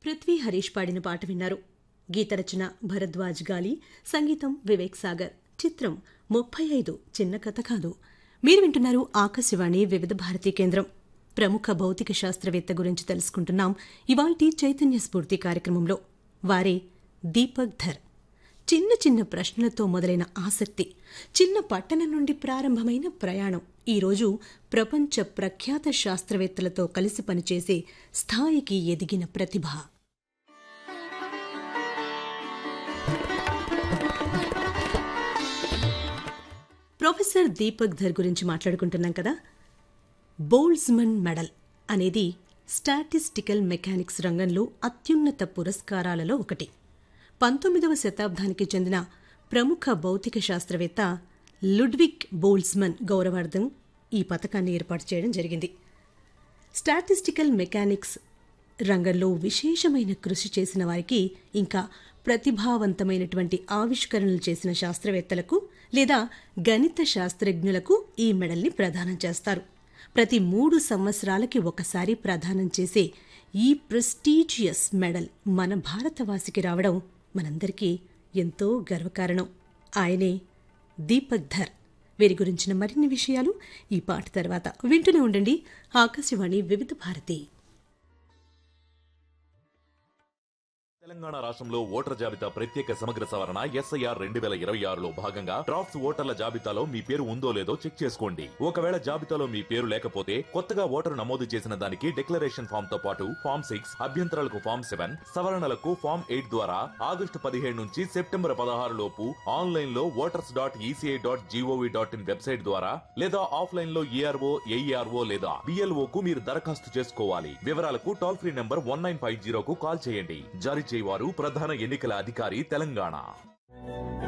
పృథ్వీ హరీష్ పాడిన పాట విన్నారు గీతరచన భరద్వాజ్ గాలి సంగీతం వివేక్ సాగర్ చిత్రం ముప్పై ఐదు చిన్న కథ కాదు మీరు వింటున్నారు ఆకాశవాణి వివిధ భారతీ కేంద్రం ప్రముఖ భౌతిక శాస్త్రవేత్త గురించి తెలుసుకుంటున్నాం ఇవాల్టి చైతన్య స్ఫూర్తి కార్యక్రమంలో వారే దీపక్ ధర్ చిన్న చిన్న ప్రశ్నలతో మొదలైన ఆసక్తి చిన్న పట్టణం నుండి ప్రారంభమైన ప్రయాణం ఈరోజు ప్రపంచ ప్రఖ్యాత శాస్త్రవేత్తలతో కలిసి పనిచేసే స్థాయికి ఎదిగిన ప్రతిభ ప్రొఫెసర్ దీపక్ ధర్ గురించి మాట్లాడుకుంటున్నాం కదా బోల్జ్మన్ మెడల్ అనేది స్టాటిస్టికల్ మెకానిక్స్ రంగంలో అత్యున్నత పురస్కారాలలో ఒకటి పంతొమ్మిదవ శతాబ్దానికి చెందిన ప్రముఖ భౌతిక శాస్త్రవేత్త లుడ్విక్ బోల్జ్మన్ గౌరవార్థం ఈ పథకాన్ని ఏర్పాటు చేయడం జరిగింది స్టాటిస్టికల్ మెకానిక్స్ రంగంలో విశేషమైన కృషి చేసిన వారికి ఇంకా ప్రతిభావంతమైనటువంటి ఆవిష్కరణలు చేసిన శాస్త్రవేత్తలకు లేదా గణిత శాస్త్రజ్ఞులకు ఈ మెడల్ని ప్రదానం చేస్తారు ప్రతి మూడు సంవత్సరాలకి ఒకసారి ప్రదానం చేసే ఈ ప్రెస్టీజియస్ మెడల్ మన భారతవాసికి రావడం మనందరికీ ఎంతో గర్వకారణం ఆయనే దీపక్ ధర్ వీరి గురించిన మరిన్ని విషయాలు ఈ పాట తర్వాత వింటూనే ఉండండి ఆకాశవాణి వివిధ భారతి తెలంగాణ రాష్ట్రంలో ఓటర్ జాబితా ప్రత్యేక సమగ్ర సవరణ ఎస్ఐఆర్ రెండు వేల ఇరవై ఆరులో భాగంగా డ్రాఫ్ట్స్ ఓటర్ల జాబితాలో మీ పేరు ఉందో లేదో చెక్ చేసుకోండి ఒకవేళ జాబితాలో మీ పేరు లేకపోతే కొత్తగా ఓటరు నమోదు చేసిన దానికి డిక్లరేషన్ ఫామ్ తో పాటు ఫామ్ సిక్స్ అభ్యంతరాలకు ఫామ్ సెవెన్ సవరణలకు ఫామ్ ఎయిట్ ద్వారా ఆగస్టు పదిహేడు నుంచి సెప్టెంబర్ పదహారు లోపు ఆన్లైన్ లో voters dot ECI dot GOV dot in website ద్వారా లేదా ఆఫ్లైన్ లో ఈఆర్ఓ ఏఈఆర్ఓ లేదా బిఎల్ఓ కు మీరు దరఖాస్తు చేసుకోవాలి వివరాలకు toll free number one nine five జీరోకు కాల్ చేయండి జారీ చేయవారు ప్రధాన ఎన్నికల అధికారి తెలంగాణ